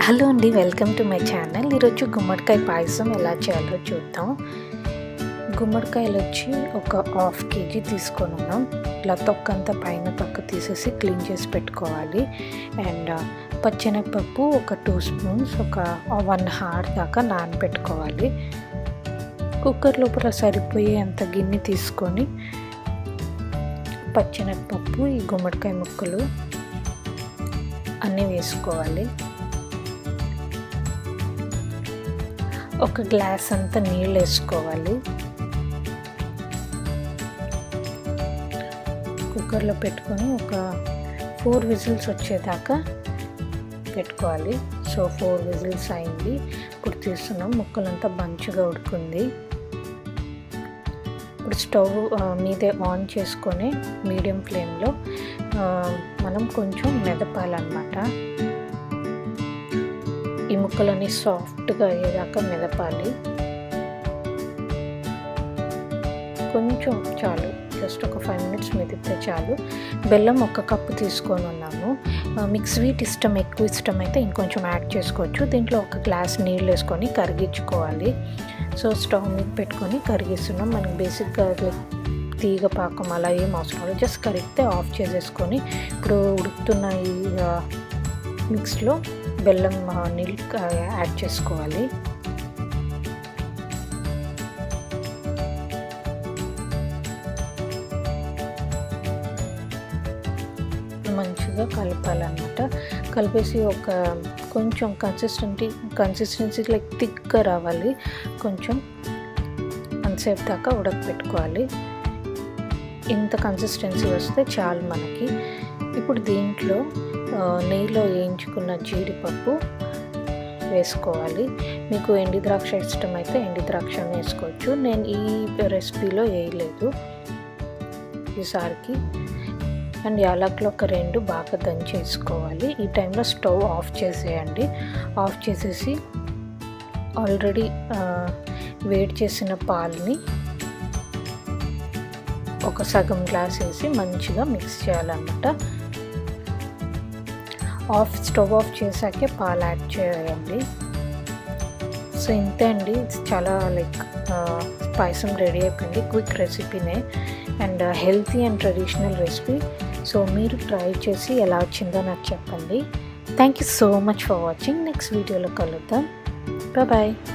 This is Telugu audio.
హలో అండి వెల్కమ్ టు మై ఛానల్ ఈరోజు గుమ్మడికాయ పాయసం ఎలా చేయాలో చూద్దాం గుమ్మడికాయలు వచ్చి ఒక హాఫ్ కేజీ తీసుకొని ఉన్నాం ఇలా తొక్కంతా పైన తొక్క తీసేసి క్లీన్ చేసి పెట్టుకోవాలి అండ్ పచ్చెనగపప్పు ఒక టూ స్పూన్స్ ఒక వన్ హార్ దాకా నానబెట్టుకోవాలి కుక్కర్ లోపల సరిపోయే అంత గిన్నె తీసుకొని పచ్చెనగపప్పు ఈ గుమ్మడికాయ ముక్కలు అన్నీ వేసుకోవాలి ఒక గ్లాస్ అంతా నీళ్ళు వేసుకోవాలి కుక్కర్లో పెట్టుకొని ఒక ఫోర్ విజిల్స్ వచ్చేదాకా పెట్టుకోవాలి సో ఫోర్ విజిల్స్ అయింది ఇప్పుడు తీస్తున్నాం ముక్కలంతా మంచిగా ఉడుకుంది ఇప్పుడు స్టవ్ మీదే ఆన్ చేసుకొని మీడియం ఫ్లేమ్లో మనం కొంచెం మెదపాలన్నమాట ఈ ముక్కలన్నీ సాఫ్ట్గా అయ్యేదాకా మెదపాలి కొంచెం చాలు జస్ట్ ఒక ఫైవ్ మినిట్స్ మెదిపితే చాలు బెల్లం ఒక కప్పు తీసుకొని ఉన్నాము మీకు స్వీట్ ఇష్టం ఎక్కువ ఇష్టం అయితే ఇంకొంచెం యాడ్ చేసుకోవచ్చు దీంట్లో ఒక గ్లాస్ నీళ్ళు వేసుకొని కరిగించుకోవాలి సో స్టవ్ మీద పెట్టుకొని కరిగిస్తున్నాం మనకి బేసిక్గా తీగ పాకం అలా ఏం అవసరం లేదు జస్ట్ కరిగితే ఆఫ్ చేసేసుకొని ఇప్పుడు ఉడుకుతున్న ఈ మిక్స్లో బెల్లం నీళ్ళు యాడ్ చేసుకోవాలి మంచిగా కలపాలన్నమాట కలిపేసి ఒక కొంచెం కన్సిస్టెంటీ కన్సిస్టెన్సీ లైక్ థిక్గా రావాలి కొంచెం అంతసేపు దాకా ఉడకపెట్టుకోవాలి ఇంత కన్సిస్టెన్సీ వస్తే చాలు మనకి ఇప్పుడు దీంట్లో నెయ్యిలో వేయించుకున్న జీడిపప్పు వేసుకోవాలి మీకు ఎండి ద్రాక్ష ఇష్టమైతే ఎండి ద్రాక్ష వేసుకోవచ్చు నేను ఈ రెసిపీలో వేయలేదు ఈసారికి అండ్ యాలకులు ఒక రెండు బాగా దంచేసుకోవాలి ఈ టైంలో స్టవ్ ఆఫ్ చేసేయండి ఆఫ్ చేసేసి ఆల్రెడీ వేడి చేసిన పాలని ఒక సగం గ్లాస్ వేసి మంచిగా మిక్స్ చేయాలన్నమాట ఆఫ్ స్టవ్ ఆఫ్ చేశాకే పాలు యాడ్ చేయండి సో ఇంతే అండి చాలా లైక్ పాయసం రెడీ అయిపోయింది క్విక్ రెసిపీనే and healthy and traditional recipe so మీరు ట్రై చేసి ఎలా వచ్చిందో నాకు చెప్పండి thank you so much for watching next వీడియోలో కలుద్దాం బాయ్